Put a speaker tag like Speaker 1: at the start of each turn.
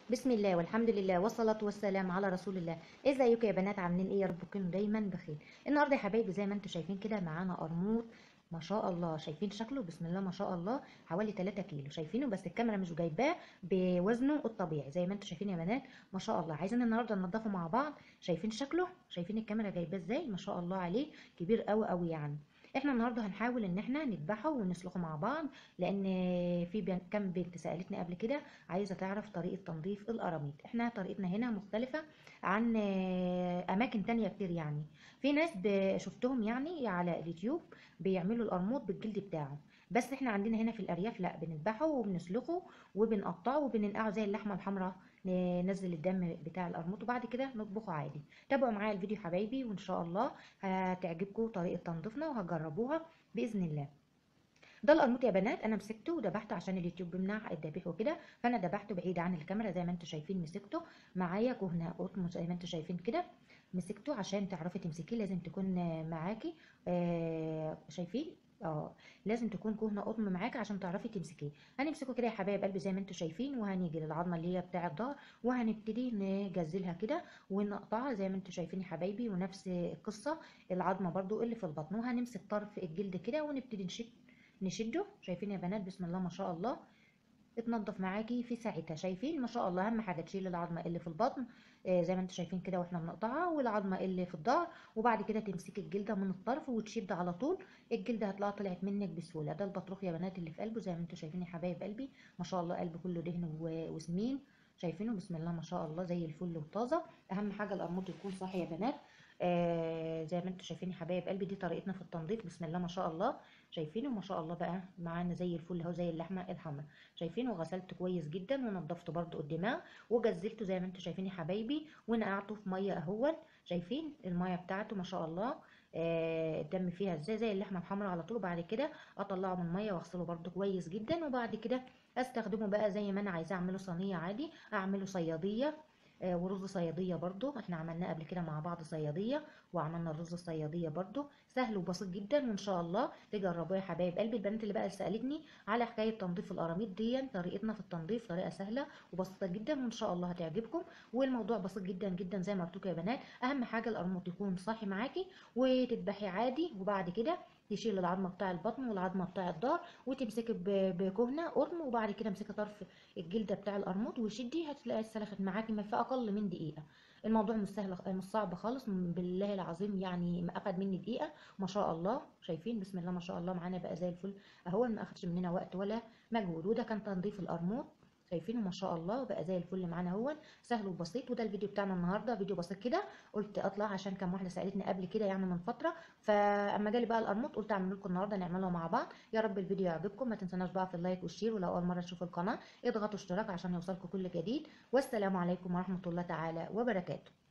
Speaker 1: بسم الله والحمد لله والصلاة والسلام على رسول الله ازيكم يا بنات عاملين ايه يا رب تكونوا دايما بخير النهارده يا حبايبي زي ما انتم شايفين كده معانا قرموط ما شاء الله شايفين شكله بسم الله ما شاء الله حوالي 3 كيلو شايفينه بس الكاميرا مش جايباه بوزنه الطبيعي زي ما انتم شايفين يا بنات ما شاء الله عايزين النهارده ننضفه مع بعض شايفين شكله شايفين الكاميرا جايباه ازاي ما شاء الله عليه كبير قوي قوي يعني احنا النهارده هنحاول ان احنا نذبحه ونسلخه مع بعض لان في بن- كام بنت سالتني قبل كده عايزه تعرف طريقه تنظيف القراميط احنا طريقتنا هنا مختلفه عن آه، اماكن تانية كتير يعني في ناس ب- شفتهم يعني على اليوتيوب بيعملوا القرموط بالجلد بتاعه بس احنا عندنا هنا في الارياف لا بنذبحه وبنسلخه وبنقطعه وبننقعه زي اللحمه الحمراء ننزل الدم بتاع القرموط وبعد كده نطبخه عادي تابعوا معايا الفيديو حبايبي وان شاء الله هتعجبكم طريقه تنظيفنا وهتجربوها باذن الله ده القرموط يا بنات انا مسكته وذبحته عشان اليوتيوب بيمنع الذبيح وكده فانا ذبحته بعيد عن الكاميرا زي ما انتم شايفين مسكته معايا كهنه قطن زي ما انتم شايفين كده مسكته عشان تعرفي تمسكيه لازم تكون آه، معاكي آه شايفين اه لازم تكون كهنه قطن معاكي عشان تعرفي تمسكيه هنمسكه كده يا حبايب قلبي زي ما انتم شايفين وهنيجي للعظمه اللي هي بتاع الظهر وهنبتدي نجزلها كده ونقطعها زي ما انتم شايفين يا حبايبي ونفس القصه العظمه برضو اللي في البطن وهنمسك طرف الجلد كده ونبتدي نشد نشده شايفين يا بنات بسم الله ما شاء الله اتنضف معاكي في ساعتها شايفين ما شاء الله اهم حاجه تشيل العظمه اللي في البطن آه زي ما انتم شايفين كده واحنا بنقطعها والعظمه اللي في الظهر وبعد كده تمسكي الجلده من الطرف وتشد على طول الجلده هتلاقيها طلعت منك بسهوله ده البطروخ يا بنات اللي في قلبه زي ما انتم شايفين يا حبايب قلبي ما شاء الله قلبه كله دهن و- وسمين شايفينه بسم الله ما شاء الله زي الفل وطازه اهم حاجه القرموط يكون صاحي يا بنات آه زي ما انتم شايفين يا حبايب قلبي دي طريقتنا في التنظيف بسم الله ما شاء الله شايفينه ما شاء الله بقى معانا زي الفل اهو زي اللحمه الحمراء شايفينه غسلته كويس جدا ونضفته برده الدماغ وجزلته زي ما انتم شايفين يا حبايبي ونقعته في ميه اهون شايفين الميه بتاعته ما شاء الله آه، الدم فيها ازاي زي اللحمه الحمراء على طول وبعد كده اطلعه من الميه واغسله برده كويس جدا وبعد كده استخدمه بقى زي ما انا عايزاه اعمله صينيه عادي اعمله صياديه آه، ورز صياديه برضو احنا عملناه قبل كده مع بعض صياديه وعملنا الرز الصياديه برضو سهل وبسيط جدا وان شاء الله تجربوه يا حبايب قلبي البنات اللي بقى سالتني على حكايه تنظيف القراميط دي طريقتنا في التنظيف طريقه سهله وبسيطه جدا وان شاء الله هتعجبكم والموضوع بسيط جدا جدا زي ما قلت لكم يا بنات اهم حاجه القرموط يكون صاحي معاكي وتذبحي عادي وبعد كده تشيل العظمه بتاع البطن والعظمه بتاع الظهر وتمسكي ب- بكهنه قرن وبعد كده امسكي طرف الجلده بتاع القرموط وشدي هتلاقي اتسلخت معاكي ما في اقل من دقيقه الموضوع مش سهل مش صعب خالص بالله العظيم يعني ما اخد مني دقيقه ما شاء الله شايفين بسم الله ما شاء الله معانا بقى زي الفل اهو ما اخدش مننا وقت ولا مجهود وده كان تنظيف القرموط شايفينه ما شاء الله بقى زي الفل معانا اهو سهل وبسيط وده الفيديو بتاعنا النهارده فيديو بسيط كده قلت اطلع عشان كام واحده سالتني قبل كده يعني من فتره فاما جالي بقى القرموط قلت اعمل لكم النهارده نعمله مع بعض يا رب الفيديو يعجبكم ما تنسوناش بقى في اللايك والشير ولو اول مره تشوفوا القناه اضغطوا اشتراك عشان يوصلكم كل جديد والسلام عليكم ورحمه الله تعالى وبركاته